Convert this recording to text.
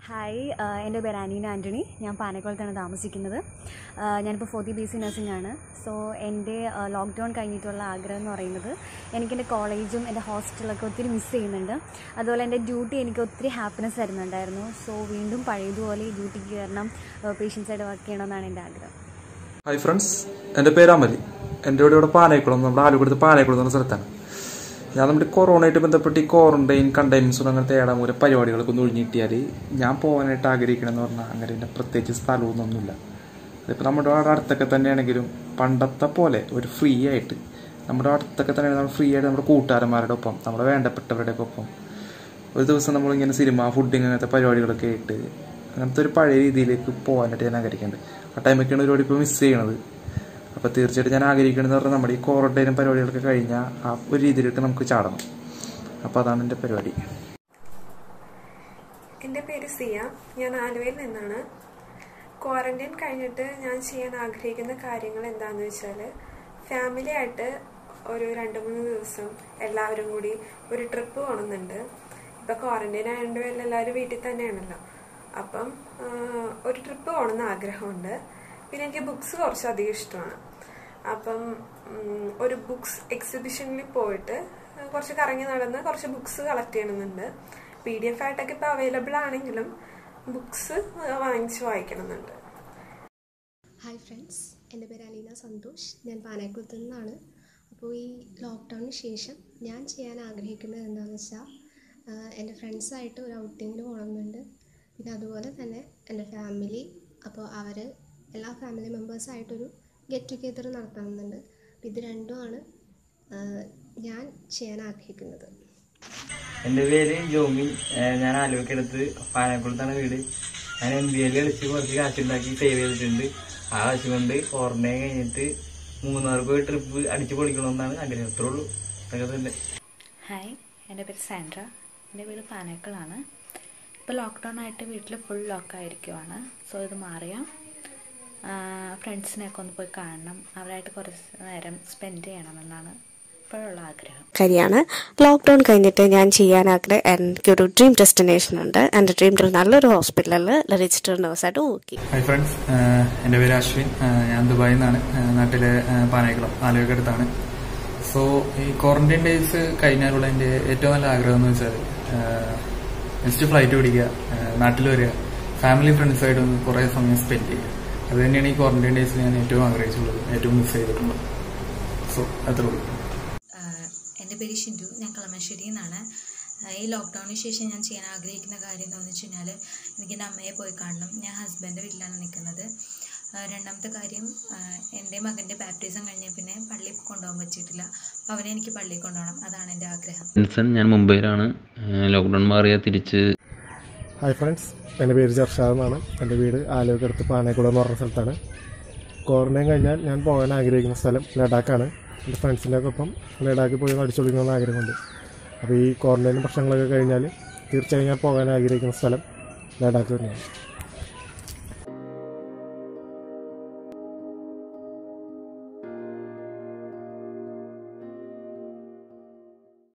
hi ആഹ് എൻ്റെ പേര് അനീന ആൻ്റണി ഞാൻ പാനക്കോളത്താണ് താമസിക്കുന്നത് ആഹ് ഞാനിപ്പോൾ ഫോർത്തി ബി സി നഴ്സിംഗ് ആണ് സോ എൻ്റെ ലോക്ക്ഡൗൺ കഴിഞ്ഞിട്ടുള്ള ആഗ്രഹം എന്ന് പറയുന്നത് എനിക്കെൻ്റെ കോളേജും എൻ്റെ ഹോസ്റ്റലൊക്കെ ഒത്തിരി മിസ് ചെയ്യുന്നുണ്ട് അതുപോലെ എൻ്റെ ഡ്യൂട്ടി എനിക്ക് ഒത്തിരി ഹാപ്പിനെസ് തരുന്നുണ്ടായിരുന്നു സോ വീണ്ടും പഴയതുപോലെ ഈ ഡ്യൂട്ടിക്ക് കയറണം പേഷ്യൻസായിട്ട് വർക്ക് ചെയ്യണമെന്നാണ് എൻ്റെ ആഗ്രഹം ഹായ് ഫ്രണ്ട്സ് എൻ്റെ പേര് അമലി എൻ്റെ ഇവിടെ ഇവിടെ പാലയക്കുളം നമ്മുടെ ആലുകുളത്ത് പാലയക്കുളം എന്ന് പറഞ്ഞ സ്ഥലത്താണ് ഞാൻ നമ്മുടെ കൊറോണയായിട്ട് ബന്ധപ്പെട്ട് ഈ ക്വാറന്റൈൻ കണ്ടെയ്ൻമെൻസും അങ്ങനത്തെ ഏടാമൂല പരിപാടികളൊക്കെ ഒന്ന് ഒഴിഞ്ഞിട്ടിയാൽ ഞാൻ പോകാനായിട്ട് ആഗ്രഹിക്കണമെന്ന് പറഞ്ഞാൽ അങ്ങനെ എൻ്റെ പ്രത്യേകിച്ച് സ്ഥലമൊന്നുമില്ല അതിപ്പോൾ നമ്മുടെ അവിടെ അടുത്തൊക്കെ തന്നെയാണെങ്കിലും പണ്ടത്തെ പോലെ ഒരു ഫ്രീ ആയിട്ട് നമ്മുടെ അടുത്തൊക്കെ തന്നെ നമ്മൾ ഫ്രീ ആയിട്ട് നമ്മുടെ കൂട്ടുകാരന്മാരുടെ ഒപ്പം നമ്മുടെ വേണ്ടപ്പെട്ടവരുടെ ഒപ്പം ഒരു ദിവസം നമ്മളിങ്ങനെ സിനിമ ഫുഡിങ് അങ്ങനത്തെ പരിപാടികളൊക്കെ ആയിട്ട് അങ്ങനത്തെ ഒരു പഴയ രീതിയിലേക്ക് പോകാനായിട്ട് ഞാൻ ആഗ്രഹിക്കുന്നുണ്ട് ആ ടൈമൊക്കെയാണ് ഒരുപാട് ഇപ്പോൾ മിസ് ചെയ്യണത് അപ്പോൾ തീർച്ചയായിട്ടും ഞാൻ ആഗ്രഹിക്കണമെന്ന് പറഞ്ഞാൽ നമ്മുടെ ഈ ക്വാറന്റൈനും പരിപാടികളൊക്കെ കഴിഞ്ഞാൽ ആ ഒരു രീതിയിലേക്ക് നമുക്ക് ചാടണം അപ്പോൾ അതാണ് എൻ്റെ പരിപാടി എൻ്റെ പേര് സിയ ഞാൻ ആലുവയിൽ നിന്നാണ് ക്വാറന്റൈൻ കഴിഞ്ഞിട്ട് ഞാൻ ചെയ്യാൻ ആഗ്രഹിക്കുന്ന കാര്യങ്ങൾ എന്താണെന്ന് വെച്ചാൽ ഫാമിലി ആയിട്ട് ഒരു രണ്ട് മൂന്ന് ദിവസം എല്ലാവരും കൂടി ഒരു ട്രിപ്പ് പോകണമെന്നുണ്ട് ഇപ്പം ക്വാറന്റൈൻ ആയതുകൊണ്ട് വല്ല എല്ലാവരും വീട്ടിൽ തന്നെയാണല്ലോ അപ്പം ആ, ഒരു ട്രിപ്പ് പോകണമെന്ന് ആഗ്രഹമുണ്ട് പിന്നെ എനിക്ക് ബുക്സ് കുറച്ചധികം ഇഷ്ടമാണ് അപ്പം ഉം, ഒരു ബുക്സ് എക്സിബിഷനിൽ പോയിട്ട് കുറച്ച് കറങ്ങി നടന്ന് കുറച്ച് ബുക്സ് കളക്ട് ചെയ്യണമെന്നുണ്ട് പി ഡി എഫ് ആയിട്ടൊക്കെ ഇപ്പോൾ അവൈലബിൾ ആണെങ്കിലും ബുക്സ് വാങ്ങിച്ച് വായിക്കണമെന്നുണ്ട് ഹായ് ഫ്രണ്ട്സ് എൻ്റെ പേര് അലീന സന്തോഷ് ഞാൻ പാനാക്കുളത്ത് നിന്നാണ് അപ്പോൾ ഈ ലോക്ക്ഡൗണിന് ശേഷം ഞാൻ ചെയ്യാൻ ആഗ്രഹിക്കുന്നത് എന്താണെന്ന് വെച്ചാൽ എൻ്റെ ഫ്രണ്ട്സായിട്ട് ഒരു ഔട്ടിങ്ങിന് പോകണമെന്നുണ്ട് പിന്നെ അതുപോലെ തന്നെ എൻ്റെ ഫാമിലി അപ്പോൾ അവർ എല്ലാ ഫാമിലി മെമ്പേഴ്സായിട്ടൊരു ഗെറ്റ് ടുഗെദർ നടത്തണമെന്നുണ്ട് അപ്പോൾ ഇത് രണ്ടുമാണ് ആ, ഞാൻ ചെയ്യാൻ ആഗ്രഹിക്കുന്നത് എൻ്റെ പേര് ജോമിൻ ഏഹ് ഞാൻ ആലുവക്കടുത്ത് പാനക്കുളത്താണ് വീട് ഞാൻ എം ബി എയിൽ കളിച്ച് കുറച്ച് കാശുണ്ടാക്കി സേവ് ചെയ്തിട്ടുണ്ട് ആ കാശ് കൊണ്ട് ക്വാറന്റൈൻ കഴിഞ്ഞിട്ട് മൂന്നാർക്ക് പോയി ട്രിപ്പ് അടിച്ചു പൊളിക്കണമെന്നാണ് ആഗ്രഹം അത്രേ ഉള്ളൂ അതൊക്കെ തന്നെ ഹായ് എൻ്റെ പേര് സാൻഡ്ര എൻ്റെ വീട് പാനക്കളാണ് ഇപ്പോൾ ലോക്ക്ഡൗൺ ആയിട്ട് വീട്ടിൽ ഫുൾ ലോക്കായിരിക്കുവാണ് സോ ഇത് മാറിയ ഫ്രണ്ട്സിനെയൊക്കെ ഒന്ന് പോയി കാണണം അവരായിട്ട് കുറച്ച് നേരം സ്പെൻഡ് ചെയ്യണമെന്നാണ് ഇപ്പോഴുള്ള ആഗ്രഹം കാര്യമാണ് ലോക്ക്ഡൗൺ കഴിഞ്ഞിട്ട് ഞാൻ ചെയ്യാൻ ആഗ്രഹം എനിക്കൊരു ഡ്രീം ഡെസ്റ്റിനേഷൻ ഉണ്ട് എൻ്റെ ഡ്രീം നല്ലൊരു ഹോസ്പിറ്റലിൽ രജിസ്റ്റേഡ് നേഴ്സായിട്ട് വർക്ക് ചെയ്യും ഹായ് ഫ്രണ്ട്സ് ആഹ് എൻ്റെ പേര് അശ്വിൻ ആഹ് ഞാൻ ദുബായിൽ നിന്നാണ് ആഹ് നാട്ടിലെ ആഹ് പാനയക്കുളം ആലുവക്കടുത്താണ് സോ ഈ ക്വാറന്റൈൻ ഡേയ്സ് കഴിഞ്ഞാലുള്ള എൻ്റെ ഏറ്റവും നല്ല ആഗ്രഹം എന്ന് വെച്ചാൽ നെക്സ്റ്റ് ഫ്ലൈറ്റ് പിടിക്കുക ആഹ് നാട്ടിൽ വരിക ഫാമിലി ഫ്രണ്ട്സായിട്ട് ഒന്ന് കുറേ സമയം സ്പെൻഡ് ചെയ്യുക അത് തന്നെയാണ് ഈ ക്വാറന്റൈൻ ഡേയ്സിൽ ഞാൻ ഏറ്റവും ആഗ്രഹിച്ചിട്ടുള്ളത് ഏറ്റവും മിസ് ചെയ്തിട്ടുള്ളത് സോ അത്രേ ഉള്ളൂ ആഹ് എൻ്റെ പേര് ഷിൻഡു ഞാൻ കളമശ്ശേരിയിൽ നിന്നാണ് ആഹ് ഈ ലോക്ക്ഡൗണിന് ശേഷം ഞാൻ ചെയ്യാൻ ആഗ്രഹിക്കുന്ന കാര്യം എന്താണെന്ന് വെച്ച് കഴിഞ്ഞാൽ എനിക്ക് എൻ്റെ അമ്മയെ പോയി കാണണം ഞാൻ ഹസ്ബൻഡ് വീട്ടിലാണ് നിൽക്കുന്നത് ആഹ് രണ്ടാമത്തെ കാര്യം ആഹ് എൻ്റെ മകൻ്റെ ബാപ്റ്റിസം കഴിഞ്ഞ പിന്നെ പള്ളിയിൽ കൊണ്ടുപോകാൻ പറ്റിയിട്ടില്ല അപ്പോൾ അവനെ എനിക്ക് പള്ളിയിൽ കൊണ്ടുപോകണം അതാണ് എൻ്റെ ആഗ്രഹം വിൻസൺ ഞാൻ മുംബൈയിലാണ് ലോക്ക്ഡൗൺ മാറിയ തിരിച്ച് ഹായ് ഫ്രണ്ട്സ് എൻ്റെ പേര് ജർഷാദ് എന്നാണ് എൻ്റെ വീട് ആലുവക്കടുത്ത് പാനക്കുളം എന്ന് പറഞ്ഞ സ്ഥലത്താണ് ക്വാറന്റൈൻ കഴിഞ്ഞാൽ ഞാൻ പോകാൻ ആഗ്രഹിക്കുന്ന സ്ഥലം ലഡാക്കാണ് എൻ്റെ ഫ്രണ്ട്സിൻ്റെ ഒപ്പം ലഡാക്കിൽ പോയി അടിച്ചു പൊളിക്കണമെന്ന് ആഗ്രഹമുണ്ട് അപ്പോൾ ഈ ക്വാറന്റൈൻ പ്രശ്നങ്ങളൊക്കെ കഴിഞ്ഞാൽ തീർച്ചയായും ഞാൻ പോകാൻ ആഗ്രഹിക്കുന്ന സ്ഥലം ലഡാക്ക് തന്നെയാണ്